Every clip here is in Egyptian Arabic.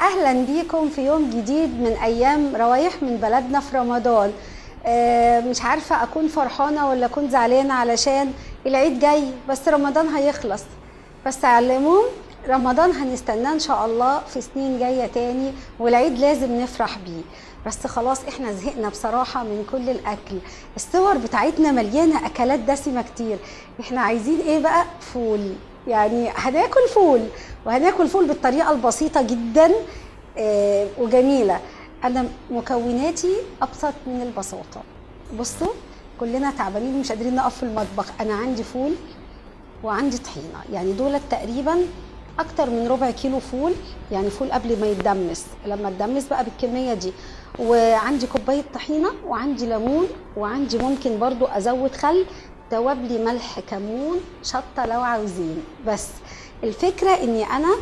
اهلا بيكم في يوم جديد من ايام روايح من بلدنا في رمضان آه، مش عارفه اكون فرحانه ولا اكون زعلانه علشان العيد جاي بس رمضان هيخلص بس على العموم رمضان هنستناه ان شاء الله في سنين جايه تاني والعيد لازم نفرح بيه بس خلاص احنا زهقنا بصراحه من كل الاكل الصور بتاعتنا مليانه اكلات دسمه كتير احنا عايزين ايه بقى فول يعني هناكل فول وهناكل فول بالطريقه البسيطه جدا آه، وجميله انا مكوناتي ابسط من البساطه بصوا كلنا تعبانين مش قادرين نقف في المطبخ انا عندي فول وعندي طحينه يعني دولت تقريبا اكتر من ربع كيلو فول يعني فول قبل ما يتدمس لما اتدمس بقى بالكميه دي وعندي كوبايه طحينه وعندي ليمون وعندي ممكن برضو ازود خل توابلي ملح كمون شطه لو عاوزين بس الفكره اني انا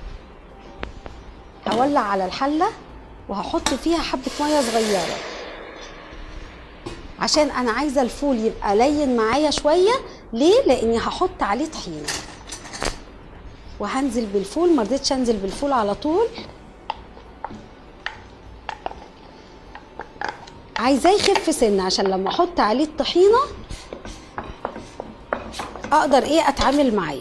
هولع على الحله وهحط فيها حبه ميه صغيره عشان انا عايزه الفول يبقى لين معايا شويه ليه لاني هحط عليه طحينه وهنزل بالفول ما رضيتش انزل بالفول على طول عايزاه يخف سنه عشان لما احط عليه الطحينه اقدر ايه اتعامل معاه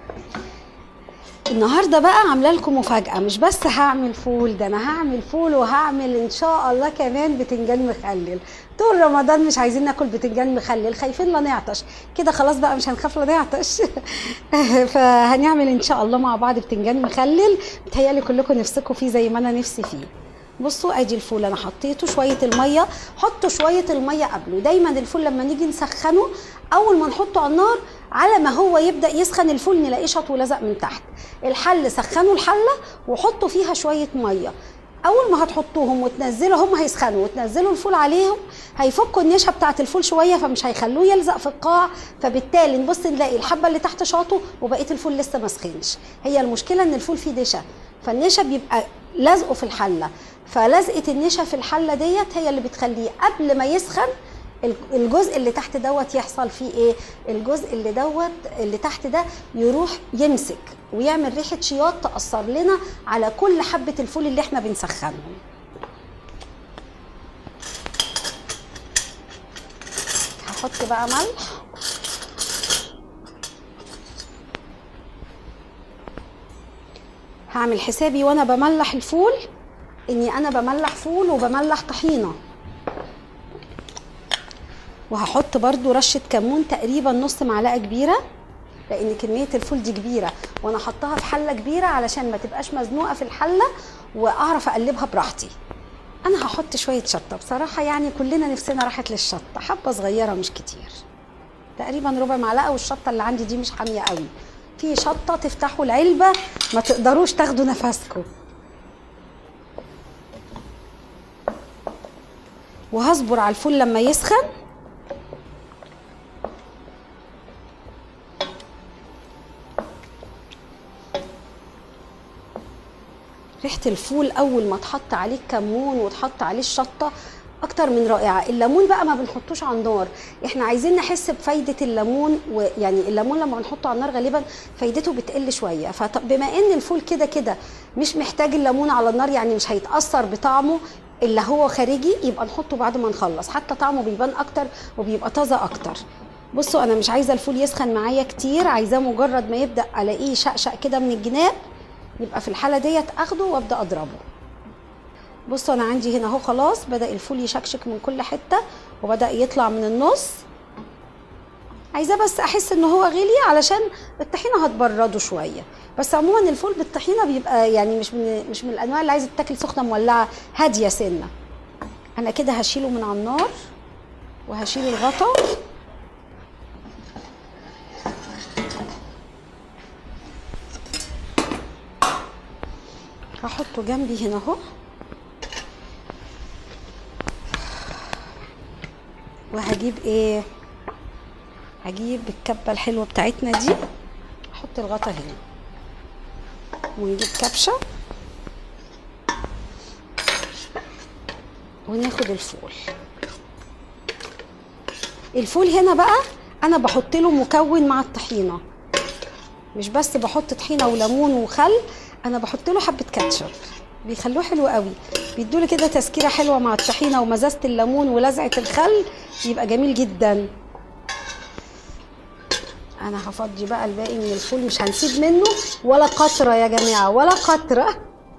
النهارده بقى عامله لكم مفاجاه مش بس هعمل فول ده انا هعمل فول وهعمل ان شاء الله كمان بتنجان مخلل طول رمضان مش عايزين ناكل بتنجان مخلل خايفين لا نعطش كده خلاص بقى مش هنخاف لا نعطش فهنعمل ان شاء الله مع بعض بتنجان مخلل بتهيألي كلكم نفسكم فيه زي ما انا نفسي فيه بصوا ادي الفول انا حطيته شويه الميه حطوا شويه الميه قبله دايما الفول لما نيجي نسخنه اول ما نحطه على النار على ما هو يبدا يسخن الفول نلاقيه شط ولزق من تحت الحل سخنوا الحله وحطوا فيها شويه ميه اول ما هتحطوهم وتنزلوا هم هيسخنوا وتنزلوا الفول عليهم هيفكوا النشا بتاعه الفول شويه فمش هيخلوه يلزق في القاع فبالتالي نبص نلاقي الحبه اللي تحت شاطه وبقيه الفول لسه ما سخنش هي المشكله ان الفول فيه نشا فالنشا بيبقى لازقه في الحله فلزقه النشا في الحله ديت هي اللي بتخليه قبل ما يسخن الجزء اللي تحت دوت يحصل فيه ايه الجزء اللي دوت اللي تحت ده يروح يمسك ويعمل ريحه شياط تاثر لنا على كل حبه الفول اللي احنا بنسخنهم هحط بقى ملح هعمل حسابي وانا بملح الفول اني انا بملح فول وبملح طحينه وهحط برضو رشة كمون تقريبا نص معلقة كبيرة لان كمية الفول دي كبيرة وانا حطها في حلة كبيرة علشان ما تبقاش مزنوقة في الحلة واعرف اقلبها براحتي انا هحط شوية شطة بصراحة يعني كلنا نفسنا راحت للشطة حبة صغيرة مش كتير تقريبا ربع معلقة والشطة اللي عندي دي مش حامية قوي في شطة تفتحوا العلبة ما تقدروش تاخدوا نفسكم وهصبر على الفول لما يسخن ريحه الفول اول ما تحط عليه الكمون وتحط عليه الشطه اكتر من رائعه الليمون بقى ما بنحطوش على النار احنا عايزين نحس بفايده الليمون ويعني الليمون لما بنحطه على النار غالبا فايدته بتقل شويه فبما ان الفول كده كده مش محتاج الليمون على النار يعني مش هيتاثر بطعمه اللي هو خارجي يبقى نحطه بعد ما نخلص حتى طعمه بيبان اكتر وبيبقى طازه اكتر بصوا انا مش عايزه الفول يسخن معايا كتير عايزاه مجرد ما يبدا الاقيه شقشق كده من الجناب يبقى في الحاله ديت اخده وابدا اضربه بصوا انا عندي هنا اهو خلاص بدا الفول يشكشك من كل حته وبدا يطلع من النص عايزاه بس احس ان هو غلي علشان الطحينه هتبرده شويه بس عموما الفول بالطحينه بيبقى يعني مش من مش من الانواع اللي عايزه تاكل سخنه مولعه هاديه سنه انا كده هشيله من على النار وهشيل الغطا هحطه جنبي هنا اهو وهجيب ايه هجيب الكبه الحلوه بتاعتنا دي احط الغطا هنا ونجيب كبشه وناخد الفول الفول هنا بقى انا بحط له مكون مع الطحينه مش بس بحط طحينه وليمون وخل انا بحط له حبه كاتشب بيخلوه حلو قوي بيدوله كده تسكيره حلوه مع الطحينه ومزازه الليمون ولزعه الخل يبقى جميل جدا انا هفضي بقى الباقي من الفول مش هنسيب منه ولا قطره يا جماعه ولا قطره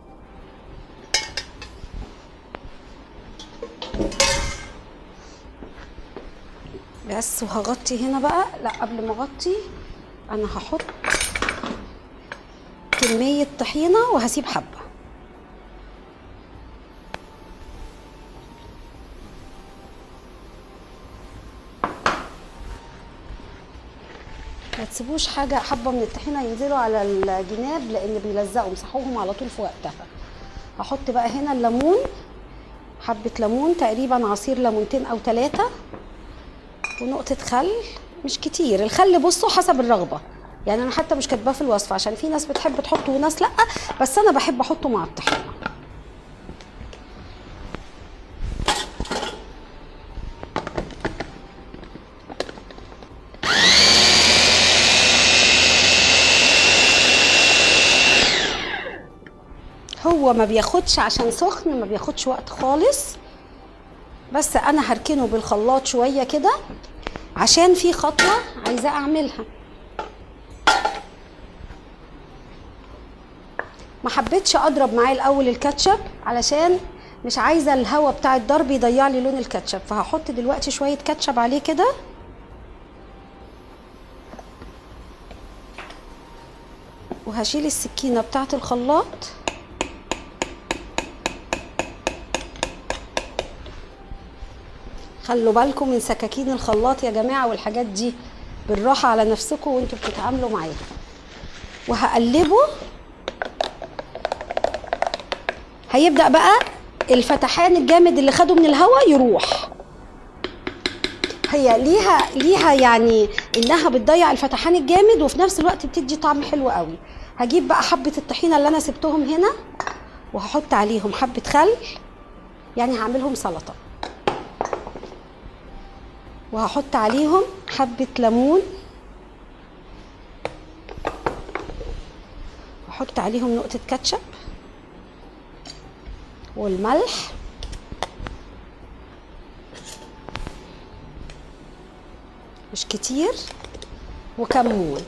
بس وهغطي هنا بقى لا قبل ما اغطي انا هحط كميه طحينه وهسيب حبه ما تسيبوش حاجه حبه من الطحينه ينزلوا على الجناب لان بيلزقوا مسحوهم على طول في وقتها هحط بقى هنا الليمون حبه ليمون تقريبا عصير ليمونتين او ثلاثه ونقطه خل مش كتير الخل بصوا حسب الرغبه يعني انا حتى مش كاتباه في الوصفه عشان في ناس بتحب تحطه وناس لا بس انا بحب احطه مع الطحينه هو ما بياخدش عشان سخن ما بياخدش وقت خالص بس انا هركنه بالخلاط شويه كده عشان في خطوه عايزه اعملها ما حبيتش اضرب معاه الاول الكاتشب علشان مش عايزه الهواء بتاع الضرب يضيع لي لون الكاتشب فهحط دلوقتي شويه كاتشب عليه كده وهشيل السكينه بتاعه الخلاط خلوا بالكم من سكاكين الخلاط يا جماعه والحاجات دي بالراحه على نفسكم وانتوا بتتعاملوا معاها وهقلبه هيبدا بقى الفتحان الجامد اللي خده من الهواء يروح هي ليها ليها يعني انها بتضيع الفتحان الجامد وفي نفس الوقت بتدي طعم حلو قوي هجيب بقى حبه الطحينه اللي انا سبتهم هنا وهحط عليهم حبه خل يعني هعملهم سلطه وهحط عليهم حبة ليمون واحط عليهم نقطة كاتشب والملح مش كتير وكمون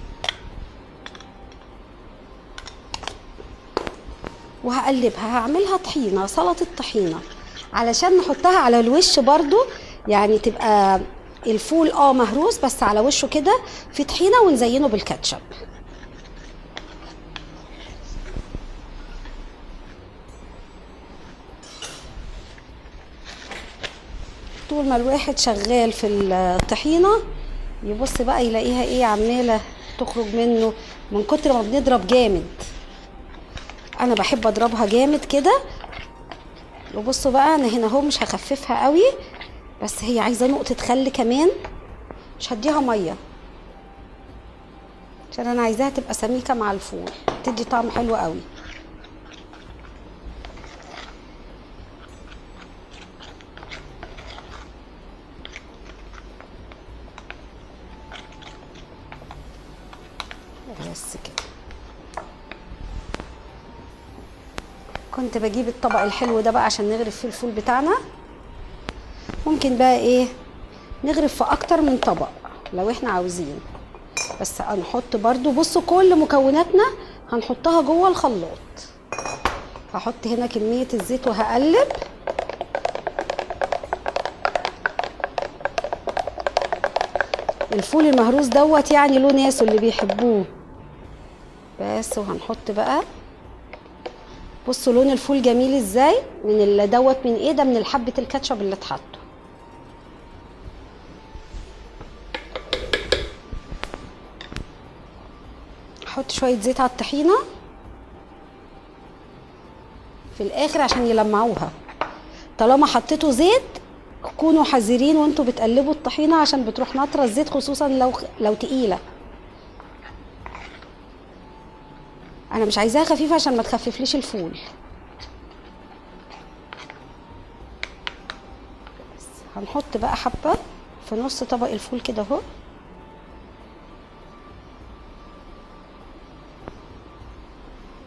وهقلبها هعملها طحينة سلطة طحينة علشان نحطها على الوش برضو يعني تبقى الفول اه مهروس بس على وشه كده في طحينه ونزينه بالكاتشب طول ما الواحد شغال في الطحينه يبص بقى يلاقيها ايه عماله تخرج منه من كتر ما بنضرب جامد انا بحب اضربها جامد كده وبصوا بقى انا هنا اهو مش هخففها قوي بس هي عايزه نقطه خل كمان مش هديها ميه عشان انا عايزاها تبقى سميكه مع الفول تدي طعم حلو قوي بس كده كنت بجيب الطبق الحلو ده بقى عشان نغرف فيه الفول بتاعنا ممكن بقى ايه نغرف في اكتر من طبق لو احنا عاوزين بس هنحط برضو بصوا كل مكوناتنا هنحطها جوه الخلاط هحط هنا كمية الزيت وهقلب الفول المهروس دوت يعني له ناس اللي بيحبوه بس وهنحط بقى بصوا لون الفول جميل ازاي من اللي دوت من ايه ده من حبه الكاتشب اللي اتحطوا احط شويه زيت على الطحينه في الاخر عشان يلمعوها طالما حطيتوا زيت كونوا حذرين وانتوا بتقلبوا الطحينه عشان بتروح ناطره الزيت خصوصا لو لو تقيله انا مش عايزاها خفيفه عشان ما تخففليش الفول بس هنحط بقى حبه في نص طبق الفول كده اهو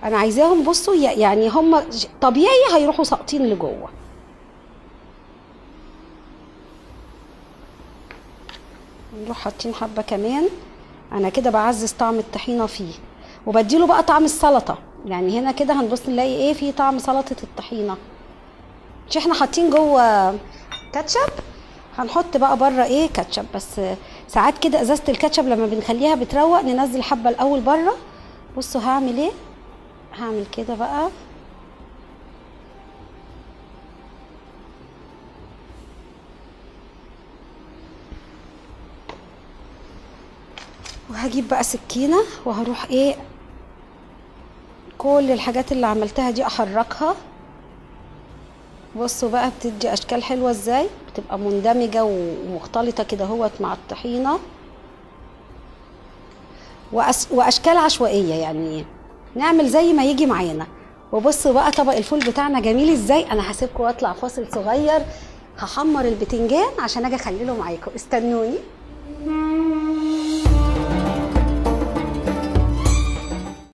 انا عايزاهم بصوا ي- يعني هم ج- طبيعي هيروحوا ساقطين لجوه نروح حاطين حبه كمان انا كده بعزز طعم الطحينه فيه وبديله بقى طعم السلطه يعني هنا كده هنبص نلاقي ايه في طعم سلطه الطحينه مش احنا حاطين جوه كاتشب هنحط بقى بره ايه كاتشب بس ساعات كده ازازه الكاتشب لما بنخليها بتروق ننزل حبه الاول بره بصوا هعمل ايه هعمل كده بقى وهجيب بقى سكينه وهروح ايه كل الحاجات اللي عملتها دي احركها بصوا بقى بتدي اشكال حلوه ازاي بتبقى مندمجه ومختلطه كده اهوت مع الطحينه وأس... واشكال عشوائيه يعني نعمل زي ما يجي معانا وبصوا بقى طبق الفول بتاعنا جميل ازاي انا هسيبكم واطلع فاصل صغير هحمر البتنجان عشان اجي اخلله معاكم استنوني